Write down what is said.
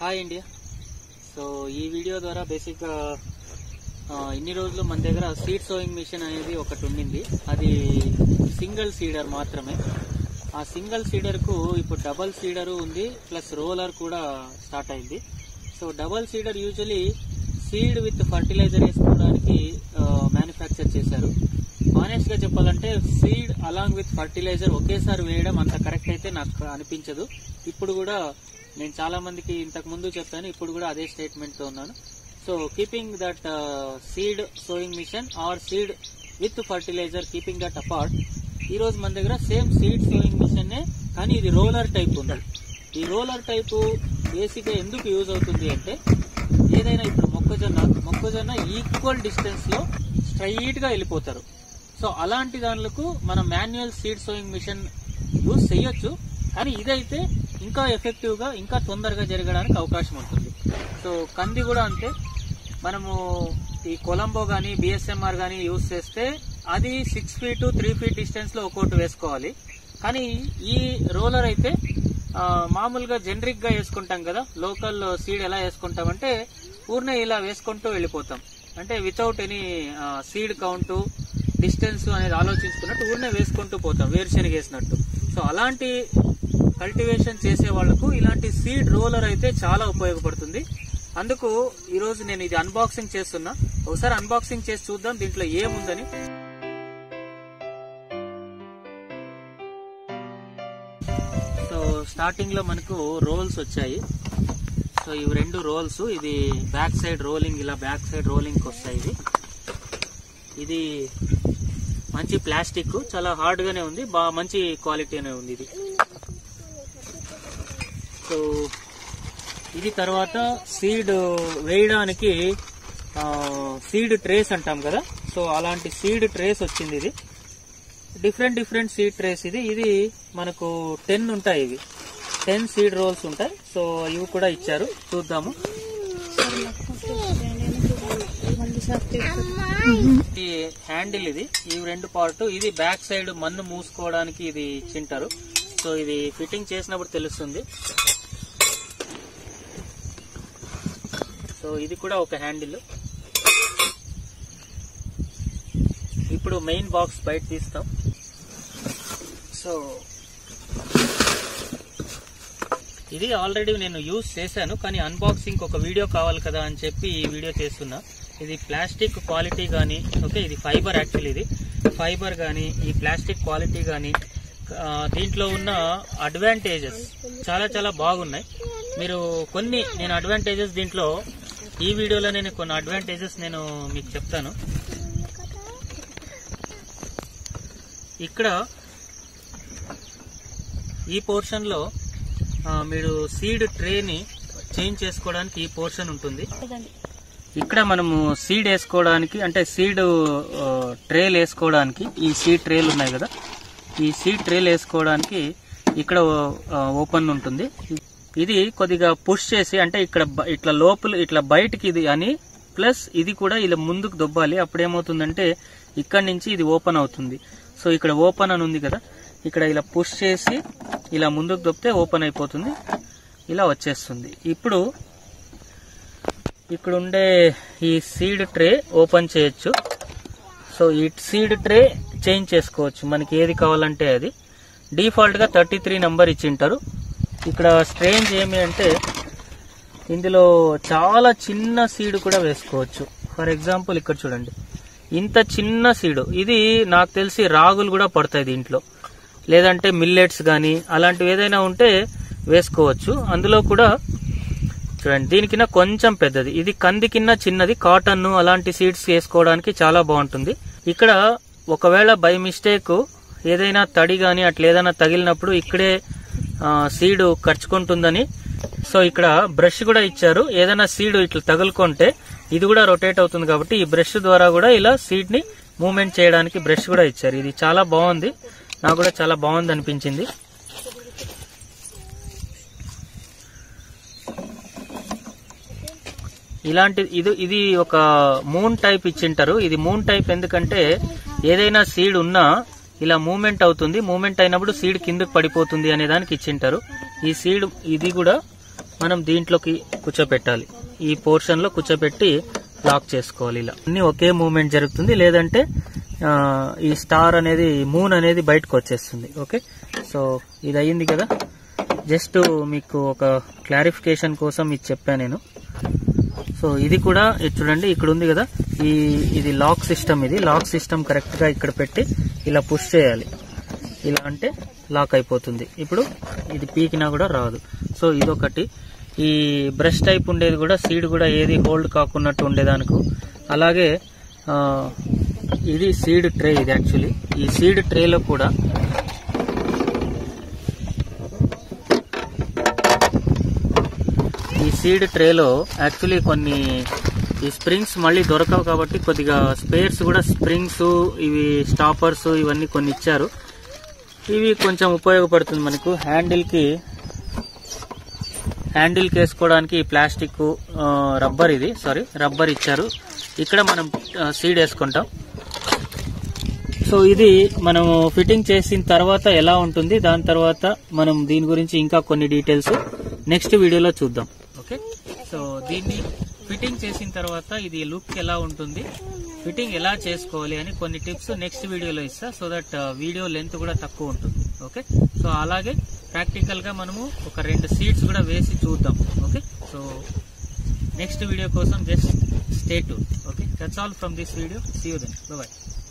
hi India so ఈ video ద్వారా బేసిక్గా ఆ, ఇన్ని రోజులు మన దగ్గర సీడ్ సోయింగ్ మిషన్ అనేది ఒకటి ఉండింది అది సింగిల్ సీడర్ మాత్రమే ఆ సింగిల్ సీడర్కు ఇప్పుడు డబల్ సీడర్ ఉంది ప్లస్ రోలర్ కూడా స్టార్ట్ అయింది so double seeder usually seed with fertilizer వేసుకోవడానికి మ్యానుఫ్యాక్చర్ చేశారు ఆనెస్ట్ గా చెప్పాలంటే సీడ్ అలాంగ్ విత్ ఫర్టిలైజర్ ఒకేసారి వేయడం అంత కరెక్ట్ అయితే నాకు అనిపించదు ఇప్పుడు కూడా నేను చాలా మందికి ఇంతకు ముందు చెప్పాను ఇప్పుడు కూడా అదే స్టేట్మెంట్ తో ఉన్నాను so keeping that seed sowing machine or seed with fertilizer keeping that apart ఈ రోజు మన దగ్గర సేమ్ సీడ్ సోయింగ్ మిషన్ కానీ ఇది రోలర్ టైప్ ఉంది ఈ రోలర్ టైపు బేసిక్ గా ఎందుకు యూజ్ అవుతుంది అంటే ఏదైనా ఇప్పుడు మొక్కజొన్న మొక్కజొన్న ఈక్వల్ డిస్టెన్స్ లో స్ట్రైట్ గా వెళ్ళిపోతారు సో అలాంటి దానిలకు మనం manual seed sowing machine use చేయొచ్చు కానీ ఇదైతే ఇంకా ఎఫెక్టివ్ గా ఇంకా తొందరగా జరగడానికి అవకాశం ఉంటుంది సో కంది కూడా అంతే మనము ఈ కొలంబో గానీ బిఎస్ఎంఆర్ గానీ యూజ్ చేస్తే అది six feet three feet distance లో ఒక్కోటి వేసుకోవాలి కానీ ఈ రోలర్ అయితే ఆ, మామూలుగా జనరిక్ గా వేసుకుంటాం కదా లోకల్ సీడ్ ఎలా వేసుకుంటామంటే ఊరినే ఇలా వేసుకుంటూ వెళ్ళిపోతాం అంటే without any seed count distance అనేది ఆలోచించుకున్నట్టు ఊరినే వేసుకుంటూ పోతాం వేరుశనగ వేసినట్టు సో అలాంటి కల్టివేషన్ చేసే వాళ్లకు ఇలాంటి సీడ్ రోలర్ అయితే చాలా ఉపయోగపడుతుంది అందుకు ఈ రోజు నేను ఇది అన్బాక్సింగ్ చేస్తున్నా ఒకసారి అన్బాక్సింగ్ చేసి చూద్దాం దీంట్లో ఏముందని సో స్టార్టింగ్ లో మనకు రోల్స్ వచ్చాయి సో ఇవి రెండు రోల్స్ ఇది బ్యాక్ సైడ్ రోలింగ్ ఇలా బ్యాక్ సైడ్ రోలింగ్ వస్తాయి ఇది ఇది మంచి ప్లాస్టిక్ చాలా హార్డ్ గానే ఉంది బాగా మంచి క్వాలిటీనే ఉంది ఇది సో ఇది తర్వాత సీడ్ వేయడానికి సీడ్ ట్రేస్ అంటాం కదా సో అలాంటి సీడ్ ట్రేస్ వచ్చింది ఇది డిఫరెంట్ డిఫరెంట్ సీడ్ ట్రేస్ ఇది ఇది మనకు టెన్ ఉంటాయి ఇవి టెన్ సీడ్ రోల్స్ ఉంటాయి సో ఇవి కూడా ఇచ్చారు చూద్దాము ఇది హ్యాండిల్ ఇది ఈ రెండు పార్ట్ ఇది బ్యాక్ సైడ్ మన్ను మూసుకోవడానికి ఇది ఇచ్చింటారు సో ఇది ఫిట్టింగ్ చేసినప్పుడు తెలుస్తుంది సో ఇది కూడా ఒక హ్యాండిల్ ఇప్పుడు మెయిన్ బాక్స్ బయట తీస్తాం సో ఇది ఆల్రెడీ నేను యూజ్ చేశాను కానీ అన్బాక్సింగ్ ఒక వీడియో కావాలి కదా అని చెప్పి ఈ వీడియో చేస్తున్నా ఇది ప్లాస్టిక్ క్వాలిటీ కానీ ఓకే ఇది ఫైబర్ యాక్చువల్ ఇది ఫైబర్ కానీ ఈ ప్లాస్టిక్ క్వాలిటీ కానీ దీంట్లో ఉన్న అడ్వాంటేజెస్ చాలా చాలా బాగున్నాయి మీరు కొన్ని నేను అడ్వాంటేజెస్ దీంట్లో ఈ వీడియోలో నేను కొన్ని అడ్వాంటేజెస్ నేను మీకు చెప్తాను ఇక్కడ ఈ పోర్షన్ లో ఆ, మీరు సీడ్ ట్రేని చేంజ్ చేసుకోవడానికి ఈ పోర్షన్ ఉంటుంది ఇక్కడ మనము సీడ్ వేసుకోవడానికి అంటే సీడ్ ఆ, ట్రేలు వేసుకోవడానికి ఈ సీడ్ ట్రేలు ఉన్నాయి కదా ఈ సీడ్ ట్రేలు వేసుకోవడానికి ఇక్కడ ఆ, ఓపెన్ ఉంటుంది ఇది కొద్దిగా పుష్ చేసి అంటే ఇక్కడ బ- ఇట్లా లోపల ఇట్లా బయటికి ఇది అని ప్లస్ ఇది కూడా ఇలా ముందుకు దొబ్బాలి అప్పుడేమవుతుందంటే ఇక్కడ నుంచి ఇది ఓపెన్ అవుతుంది సో ఇక్కడ ఓపెన్ అని ఉంది కదా ఇక్కడ ఇలా పుష్ చేసి ఇలా ముందుకు దొబ్బితే ఓపెన్ అయిపోతుంది ఇలా వచ్చేస్తుంది ఇప్పుడు ఇక్కడ ఉండే ఈ సీడ్ ట్రే ఓపెన్ చేయొచ్చు సో ఈ సీడ్ ట్రే చేంజ్ చేసుకోవచ్చు మనకి ఏది కావాలంటే అది డిఫాల్ట్ గా థర్టీ త్రీ నంబర్ ఇచ్చింటారు ఇక్కడ స్ట్రేంజ్ ఏమి అంటే ఇందులో చాలా చిన్న సీడ్ కూడా వేసుకోవచ్చు ఫర్ ఎగ్జాంపుల్ ఇక్కడ చూడండి ఇంత చిన్న సీడ్ ఇది నాకు తెలిసి రాగులు కూడా పడతాయి దీంట్లో లేదంటే మిల్లెట్స్ కానీ అలాంటివి ఏదైనా ఉంటే వేసుకోవచ్చు అందులో కూడా చూడండి దీనికిన్న కొంచెం పెద్దది ఇది కంది కింద చిన్నది కాటన్ అలాంటి సీడ్స్ వేసుకోవడానికి చాలా బాగుంటుంది ఇక్కడ ఒకవేళ బై మిస్టేక్ ఏదైనా తడి గాని అట్లా ఏదైనా తగిలినప్పుడు ఇక్కడే సీడ్ ఖర్చుకుంటుందని సో ఇక్కడ బ్రష్ కూడా ఇచ్చారు ఏదైనా సీడ్ ఇట్లా తగులుకుంటే ఇది కూడా రొటేట్ అవుతుంది కాబట్టి ఈ బ్రష్ ద్వారా కూడా ఇలా సీడ్ ని మూవ్మెంట్ చేయడానికి బ్రష్ కూడా ఇచ్చారు ఇది చాలా బాగుంది నాకు కూడా చాలా బాగుంది అనిపించింది ఇలాంటి ఇది ఇది ఒక మూన్ టైప్ ఇచ్చింటారు ఇది మూన్ టైప్ ఎందుకంటే ఏదైనా సీడ్ ఉన్నా ఇలా మూమెంట్ అవుతుంది మూమెంట్ అయినప్పుడు సీడ్ కిందకి పడిపోతుంది అనే దానికి ఇచ్చింటారు ఈ సీడ్ ఇది కూడా మనం దీంట్లోకి కూర్చోపెట్టాలి ఈ పోర్షన్ లో కూర్చోపెట్టి లాక్ చేసుకోవాలి ఇలా అన్ని ఒకే మూమెంట్ జరుగుతుంది లేదంటే ఆ, ఈ స్టార్ అనేది మూన్ అనేది బయటకు వచ్చేస్తుంది ఓకే సో ఇది అయ్యింది కదా జస్ట్ మీకు ఒక క్లారిఫికేషన్ కోసం ఇది చెప్పాను నేను సో ఇది కూడా ఇది చూడండి ఇక్కడ ఉంది కదా ఈ ఇది లాక్ సిస్టమ్ ఇది లాక్ సిస్టమ్ కరెక్ట్ గా ఇక్కడ పెట్టి ఇలా పుష్ చేయాలి ఇలా అంటే లాక్ అయిపోతుంది ఇప్పుడు ఇది పీకినా కూడా రాదు సో ఇదొకటి ఈ బ్రష్ టైప్ ఉండేది కూడా సీడ్ కూడా ఏది హోల్డ్ కాకున్నట్టు ఉండేదానికి అలాగే ఆ, ఇది సీడ్ ట్రే ఇది యాక్చువల్లీ ఈ సీడ్ ట్రేలో కూడా ఈ సీడ్ ట్రేలో యాక్చువల్లీ కొన్ని ఈ స్ప్రింగ్స్ మళ్ళీ దొరకవు కాబట్టి కొద్దిగా స్పేర్స్ కూడా స్ప్రింగ్స్ ఇవి స్టాపర్స్ ఇవన్నీ కొన్ని ఇచ్చారు ఇవి కొంచెం ఉపయోగపడుతుంది మనకు హ్యాండిల్ కి హ్యాండిల్ కి వేసుకోవడానికి ప్లాస్టిక్ రబ్బర్ ఇది సారీ రబ్బర్ ఇచ్చారు ఇక్కడ మనం సీడ్ వేసుకుంటాం సో ఇది మనము ఫిట్టింగ్ చేసిన తర్వాత ఎలా ఉంటుంది దాని తర్వాత మనం దీని గురించి ఇంకా కొన్ని డీటెయిల్స్ నెక్స్ట్ వీడియోలో చూద్దాం ఓకే సో దీన్ని ఫిట్టింగ్ చేసిన తర్వాత ఇది లుక్ ఎలా ఉంటుంది ఫిట్టింగ్ ఎలా చేసుకోవాలి అని కొన్ని టిప్స్ నెక్స్ట్ వీడియోలో ఇస్తా సో దట్ వీడియో లెంత్ కూడా తక్కువ ఉంటుంది ఓకే సో అలాగే ప్రాక్టికల్ గా మనము ఒక రెండు సీట్స్ కూడా వేసి చూద్దాం ఓకే సో నెక్స్ట్ వీడియో కోసం జస్ట్ స్టే టు okay that's all from this video see you then bye